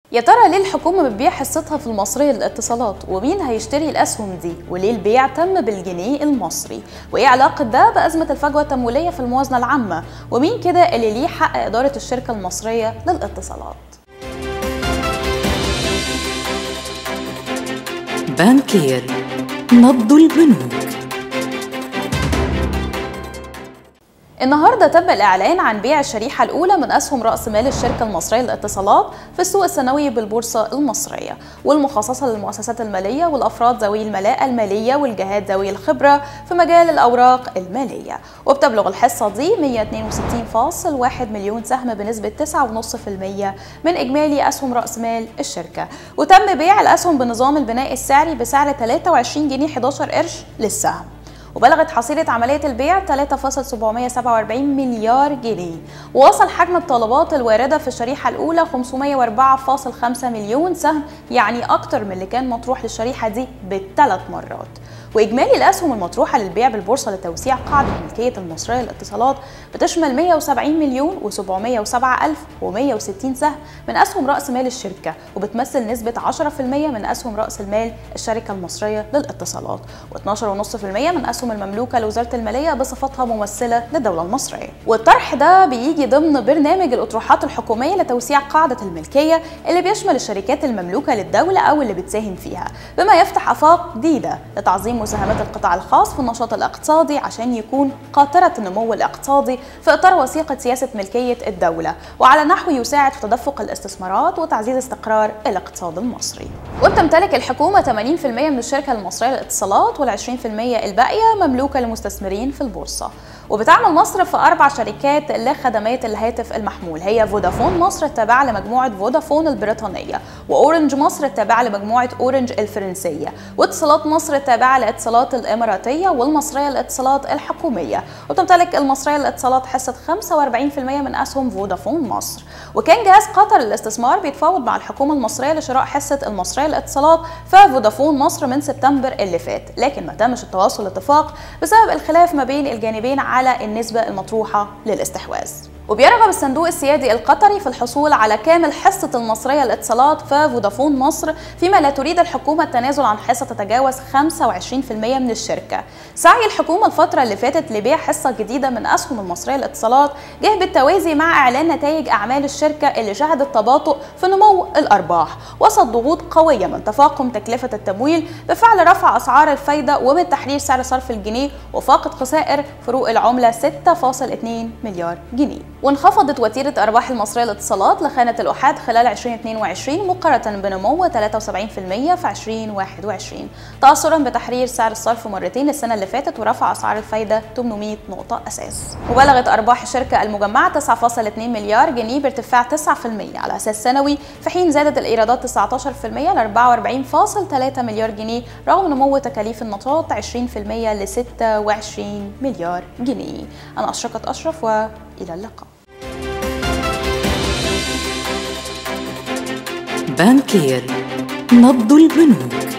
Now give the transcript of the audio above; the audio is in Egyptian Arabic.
يا ترى ليه الحكومة بتبيع حصتها في المصرية للاتصالات ومين هيشتري الأسهم دي وليه البيع تم بالجنيه المصري وإيه علاقة ده بأزمة الفجوة التمويلية في الموازنة العامة ومين كده اللي ليه حق إدارة الشركة المصرية للاتصالات بانكير نبض البنوك النهارده تم الاعلان عن بيع الشريحه الاولى من اسهم راس مال الشركه المصريه للاتصالات في السوق السنوي بالبورصه المصريه والمخصصه للمؤسسات الماليه والافراد ذوي الملاءه الماليه والجهات ذوي الخبره في مجال الاوراق الماليه وبتبلغ الحصه دي 162.1 مليون سهم بنسبه 9.5% من اجمالي اسهم راس مال الشركه وتم بيع الاسهم بنظام البناء السعري بسعر 23 جنيه 11 قرش للسهم وبلغت حصيلة عملية البيع 3.747 مليار جنيه ووصل حجم الطلبات الواردة في الشريحة الأولى 504.5 مليون سهم يعني أكتر من اللي كان مطروح للشريحة دي بثلاث مرات وإجمالي الأسهم المطروحة للبيع بالبورصة لتوسيع قاعدة ملكية المصرية للاتصالات بتشمل 170 مليون و707 ألف و160 سهم من أسهم رأس مال الشركة وبتمثل نسبة 10% من أسهم رأس المال الشركة المصرية للاتصالات و12.5% من أسهم المملوكة لوزارة المالية بصفتها ممثلة للدولة المصرية والطرح ده بيجي ضمن برنامج الأطروحات الحكومية لتوسيع قاعدة الملكية اللي بيشمل الشركات المملوكة للدولة أو اللي بتساهم فيها بما يفتح آفاق جديدة لتعظيم مساهمات القطاع الخاص في النشاط الاقتصادي عشان يكون قاطرة النمو الاقتصادي في إطار وثيقة سياسة ملكية الدولة وعلى نحو يساعد في تدفق الاستثمارات وتعزيز استقرار الاقتصاد المصري وبتمتلك الحكومة 80% من الشركة المصرية للاتصالات وال20% الباقية مملوكة لمستثمرين في البورصة وبتعمل مصر في أربع شركات لخدمات الهاتف المحمول هي فودافون مصر التابعة لمجموعة فودافون البريطانية وأورنج مصر التابعة لمجموعة أورنج الفرنسية واتصالات مصر التابعة لاتصالات الإماراتية والمصرية للاتصالات الحكومية وتمتلك المصرية للاتصالات حصة 45% من أسهم فودافون مصر وكان جهاز قطر للاستثمار بيتفاوض مع الحكومة المصرية لشراء حصة المصرية للاتصالات في فودافون مصر من سبتمبر اللي فات لكن ما تمش التواصل الاتفاق بسبب الخلاف ما بين الجانبين على النسبة المطروحة للاستحواذ وبيرغب الصندوق السيادي القطري في الحصول على كامل حصة المصرية للاتصالات في فودافون مصر فيما لا تريد الحكومة التنازل عن حصة تتجاوز 25% من الشركة سعي الحكومة الفترة اللي فاتت لبيع حصة جديدة من أسهم المصرية للاتصالات جه بالتوازي مع إعلان نتائج أعمال الشركة اللي شهدت تباطؤ في نمو الأرباح وسط ضغوط قوية من تفاقم تكلفة التمويل بفعل رفع أسعار الفايدة ومن تحرير سعر صرف الجنيه وفاقد خسائر فروق العملة 6.2 مليار جنيه وانخفضت وتيرة أرباح المصرية للاتصالات لخانة الأحاد خلال 2022 مقارنة بنمو 73% في 2021 تأثرا بتحرير سعر الصرف مرتين السنة اللي فاتت ورفع أسعار الفايدة 800 نقطة أساس وبلغت أرباح الشركة المجمعة 9.2 مليار جنيه بارتفاع 9% على أساس سنوي في حين زادت الإيرادات 19% ل 44.3 مليار جنيه رغم نمو تكاليف النشاط 20% ل 26 مليار جنيه أنا أشرقت أشرف وإلى اللقاء بانكير نبض البنوك